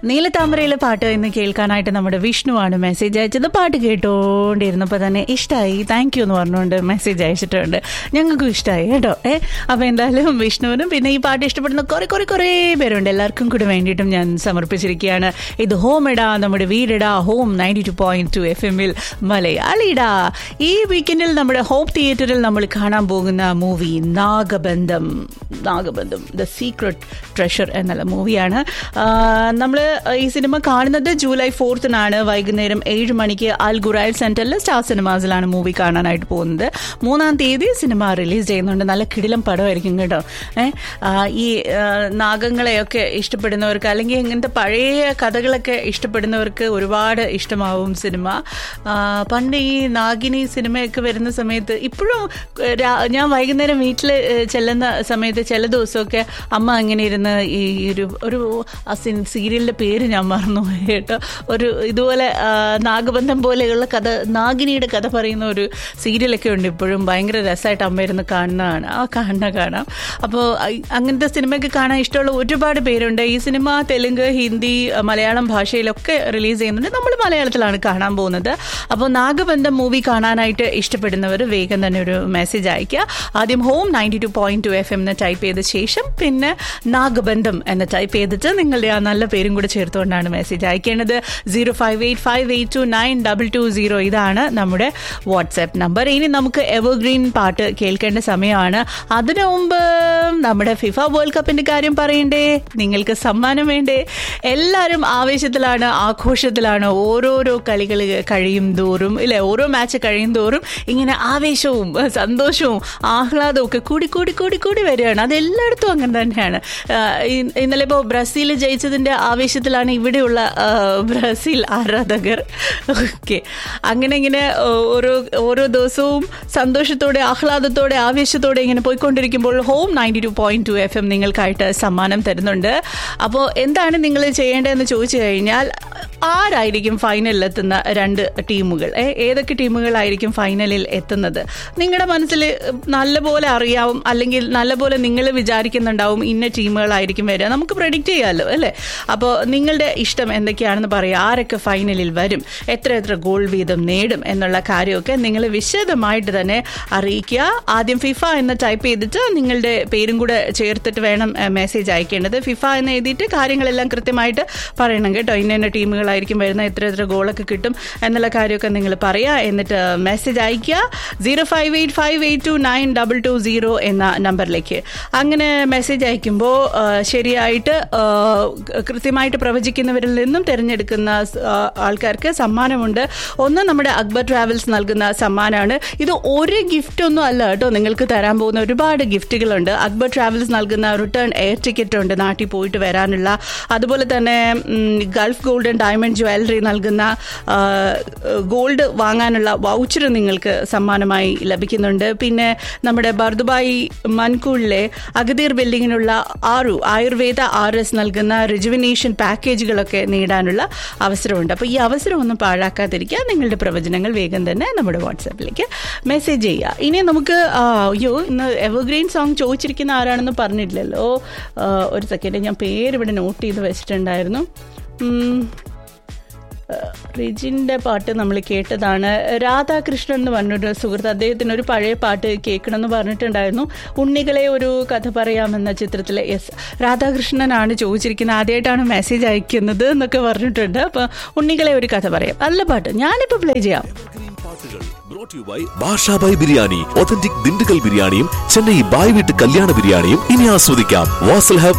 നീലത്താമരയിലെ പാട്ട് ഇന്ന് കേൾക്കാനായിട്ട് നമ്മുടെ വിഷ്ണുവാണ് മെസ്സേജ് അയച്ചത് പാട്ട് കേട്ടോണ്ടിരുന്നപ്പോൾ തന്നെ ഇഷ്ടമായി താങ്ക് യു എന്ന് പറഞ്ഞുകൊണ്ട് മെസ്സേജ് അയച്ചിട്ടുണ്ട് ഞങ്ങൾക്കും ഇഷ്ടമായി കേട്ടോ ഏ അപ്പോൾ എന്തായാലും വിഷ്ണുവിനും പിന്നെ ഈ പാട്ട് ഇഷ്ടപ്പെടുന്ന കുറേ കുറേ കുറേ പേരുണ്ട് എല്ലാവർക്കും കൂടി വേണ്ടിയിട്ടും ഞാൻ സമർപ്പിച്ചിരിക്കുകയാണ് ഇത് ഹോം ഇടാ നമ്മുടെ വീടിടാ home ninety two point two F എമ്മിൽ മലയാളിടാ ഈ വീക്കെൻഡിൽ നമ്മുടെ ഹോം തിയേറ്ററിൽ നമ്മൾ കാണാൻ പോകുന്ന movie Nagabandham Nagabandham the secret treasure എന്നുള്ള മൂവിയാണ് നമ്മൾ ഈ സിനിമ കാണുന്നത് ജൂലൈ ഫോർത്തിനാണ് വൈകുന്നേരം ഏഴ് മണിക്ക് അൽ ഗുറായൽ സെന്ററിൽ സ്റ്റാർ സിനിമാസിലാണ് മൂവി കാണാനായിട്ട് പോകുന്നത് മൂന്നാം തീയതി സിനിമ റിലീസ് ചെയ്യുന്നുണ്ട് നല്ല കിടിലം പടമായിരിക്കും കേട്ടോ ഏഹ് ഈ ആ, നാഗങ്ങളെയൊക്കെ ഇഷ്ടപ്പെടുന്നവർക്ക് അല്ലെങ്കിൽ ഇങ്ങനത്തെ പഴയ കഥകളൊക്കെ ഇഷ്ടപ്പെടുന്നവർക്ക് ഒരുപാട് ഇഷ്ടമാവും സിനിമ ആ, പണ്ട് ഈ നാഗിനി സിനിമയൊക്കെ വരുന്ന സമയത്ത് ഇപ്പോഴും രാ- ഞാൻ വൈകുന്നേരം വീട്ടിൽ ചെല്ലുന്ന സമയത്ത് ചില ദിവസമൊക്കെ അമ്മ അങ്ങനെ ഇരുന്ന് ഈ ഒരു ഒരു ആ സിൻ- സീരിയലിന്റെ പേര് ഞാൻ മറന്നുപോയി കേട്ടോ ഒരു ഇതുപോലെ ആ, നാഗബന്ധം പോലെയുള്ള കഥ നാഗിനിയുടെ കഥ പറയുന്ന ഒരു സീരിയലൊക്കെ ഉണ്ട് ഇപ്പോഴും ഭയങ്കര രസമായിട്ട് അമ്മ ഇരുന്ന് കാണുന്നതാണ് ആ കാണുന്ന കാണാം അപ്പോൾ അങ്ങനത്തെ സിനിമയൊക്കെ കാണാൻ ഇഷ്ടമുള്ള ഒരുപാട് പേരുണ്ട് ഈ സിനിമ തെലുങ്ക് ഹിന്ദി മലയാളം ഭാഷയിലൊക്കെ റിലീസ് ചെയ്യുന്നുണ്ട് നമ്മൾ മലയാളത്തിലാണ് കാണാൻ പോകുന്നത് അപ്പോൾ നാഗബന്ധം മൂവി കാണാനായിട്ട് ഇഷ്ടപ്പെടുന്നവർ വേഗം തന്നെ ഒരു മെസ്സേജ് അയയ്ക്കുക ആദ്യം home ninety two point two F M എന്ന് ടൈപ്പ് ചെയ്ത ശേഷം പിന്നെ നാഗബന്ധം എന്ന് ടൈപ്പ് ചെയ്തിട്ട് നിങ്ങളുടെ ആ നല്ല പേരും കൂടെ ചേർത്തുകൊണ്ടാണ് മെസ്സേജ് അയക്കേണ്ടത് zero five eight five eight two nine double two zero ഇതാണ് നമ്മുടെ വാട്സാപ്പ് നമ്പർ ഇനി നമുക്ക് എവർഗ്രീൻ പാട്ട് കേൾക്കേണ്ട സമയമാണ് അതിനു മുമ്പ് നമ്മുടെ ഫിഫ വേൾഡ് കപ്പിന്റെ കാര്യം പറയണ്ടേ നിങ്ങൾക്ക് സമ്മാനം വേണ്ടേ എല്ലാവരും ആവേശത്തിലാണ് ആഘോഷത്തിലാണ് ഓരോരോ കളികൾ കഴിയും തോറും ഇല്ലേ ഓരോ മാച്ച് കഴിയും തോറും ഇങ്ങനെ ആവേശവും ഏഹ്, സന്തോഷവും ആഹ്ലാദവും ഒക്കെ കൂടി കൂടി കൂടി കൂടി വരികയാണ് അത് എല്ലായിടത്തും അങ്ങനെ തന്നെയാണ് ആഹ്, ഇ- ഇന്നലെ ഇപ്പോൾ ബ്രസീൽ ജയിച്ചതിന്റെ ആവേശത്തിലാണ് ഇവിടെയുള്ള ആഹ്, ബ്രസീൽ ആരാധകർ ഓക്കെ അങ്ങനെ ഇങ്ങനെ ഓ- ഓരോ ഓരോ ദിവസവും സന്തോഷത്തോടെ ആഹ്ലാദത്തോടെ ആവേശത്തോടെ ഇങ്ങനെ പോയിക്കൊണ്ടിരിക്കുമ്പോൾ home ninety two point two F M നിങ്ങൾക്കായിട്ട് സമ്മാനം തരുന്നുണ്ട് അപ്പോൾ എന്താണ് നിങ്ങൾ ചെയ്യേണ്ടതെന്ന് ചോദിച്ചു കഴിഞ്ഞാൽ ആരായിരിക്കും ഫൈനലിൽ എത്തുന്ന രണ്ട് ടീമുകൾ ഏ, ഏതൊക്കെ ടീമുകളായിരിക്കും ഫൈനലിൽ എത്തുന്നത് നിങ്ങളുടെ മനസ്സിൽ നല്ലപോലെ അറിയാവും അല്ലെങ്കിൽ നല്ലപോലെ നിങ്ങൾ വിചാരിക്കുന്നുണ്ടാവും ഇന്ന ടീമുകളായിരിക്കും വരിക നമുക്ക് പ്രഡിക്റ്റ് ചെയ്യാമല്ലോ അല്ലേ അപ്പോൾ നിങ്ങളുടെ ഇഷ്ടം എന്തൊക്കെയാണെന്ന് പറയാം ആരൊക്കെ ഫൈനലിൽ വരും എത്ര എത്ര ഗോൾ വീതം നേടും എന്നുള്ള കാര്യമൊക്കെ നിങ്ങൾ വിശദമായിട്ട് തന്നെ അറിയിക്കുക ആദ്യം ഫിഫ എന്ന് ടൈപ്പ് ചെയ്തിട്ട് നിങ്ങളുടെ പേരും കൂടെ ചേർത്തിട്ട് വേണം മെസ്സേജ് അയക്കേണ്ടത് ഫിഫ എന്ന് എഴുതിയിട്ട് കാര്യങ്ങളെല്ലാം കൃത്യമായിട്ട് പറയണം കേട്ടോ ഇന്ന ഇന്ന ടീമുകളായിരിക്കും വരുന്ന എത്ര എത്ര ഗോളൊക്കെ കിട്ടും എന്നുള്ള കാര്യമൊക്കെ നിങ്ങൾ പറയുക എന്നിട്ട് മെസ്സേജ് അയക്കുക zero five eight five eight two nine double two zero എന്ന നമ്പറിലേക്ക് അങ്ങനെ മെസ്സേജ് അയക്കുമ്പോൾ ആ, ശരിയായിട്ട് ആ, കൃത്യമായിട്ട് പ്രവചിക്കുന്നവരിൽ നിന്നും തിരഞ്ഞെടുക്കുന്ന ആ, ആൾക്കാർക്ക് സമ്മാനമുണ്ട് ഒന്ന് നമ്മുടെ അക്ബർ ട്രാവൽസ് നൽകുന്ന സമ്മാനമാണ് ഇത് ഒരു ഗിഫ്റ്റ് ഒന്നും അല്ല കേട്ടോ നിങ്ങൾക്ക് തരാൻ പോകുന്ന ഒരുപാട് ഗിഫ്റ്റുകളുണ്ട് അക്ബർ ട്രാവൽസ് നൽകുന്ന റിട്ടേൺ എയർ ടിക്കറ്റ് ഉണ്ട് നാട്ടിൽ പോയിട്ട് വരാനുള്ള അതുപോലെ തന്നെ ഉം, ഗൾഫ് ഗോൾഡൻ ഡയമണ്ട് ജ്വല്ലറി നൽകുന്ന ആ, ഗോൾഡ് വാങ്ങാനുള്ള വൗച്ചർ നിങ്ങൾക്ക് സമ്മാനമായി ലഭിക്കുന്നുണ്ട് പിന്നെ നമ്മുടെ ബർദുബായി മൻകൂളിലെ അഗദീർ ബിൽഡിങ്ങിനുള്ള ആറു ആയുർവേദ ആർ എസ് നൽകുന്ന റിജുവിനേഷൻ പാക്കേജുകളൊക്കെ നേടാനുള്ള അവസരമുണ്ട് അപ്പോൾ ഈ അവസരം ഒന്നും പാഴാക്കാതിരിക്കുക നിങ്ങളുടെ പ്രവചനങ്ങൾ വേഗം തന്നെ നമ്മുടെ വാട്സാപ്പിലേക്ക് മെസ്സേജ് ചെയ്യുക ഇനി നമുക്ക് ആ, അയ്യോ ഇന്ന് എവർഗ്രീൻ സോങ് ചോദിച്ചിരിക്കുന്ന ആരാണെന്ന് പറഞ്ഞിട്ടില്ലല്ലോ ആ, ഒരു സെക്കൻഡ് ഞാൻ പേര് ഇവിടെ നോട്ട് ചെയ്ത് വെച്ചിട്ടുണ്ടായിരുന്നു ഉം. റിജിൻ്റെ പാട്ട് നമ്മൾ കേട്ടതാണ് രാധാകൃഷ്ണൻ എന്ന് പറഞ്ഞൊരു സുഹൃത്ത് അദ്ദേഹത്തിന് ഒരു പഴയ പാട്ട് കേൾക്കണം എന്ന് പറഞ്ഞിട്ടുണ്ടായിരുന്നു ഉണ്ണികളെ ഒരു കഥ പറയാമെന്ന ചിത്രത്തിലെ യെസ് രാധാകൃഷ്ണനാണ് ചോദിച്ചിരിക്കുന്നത് ആദ്യമായിട്ടാണ് മെസ്സേജ് അയക്കുന്നത് എന്നൊക്കെ പറഞ്ഞിട്ടുണ്ട് അപ്പോൾ ഉണ്ണികളെ ഒരു കഥ പറയാം നല്ല പാട്ട് ഞാനിപ്പോൾ പ്ലേ ചെയ്യാം പാട്ടുകൾ brought to you by Basha Bhai biryani authentic Dindigul ബിരിയാണിയും ചെന്നൈ ബായ് വീട്ട് കല്യാണ ബിരിയാണിയും ഇനി ആസ്വദിക്കാം വാസൽ ഹബ്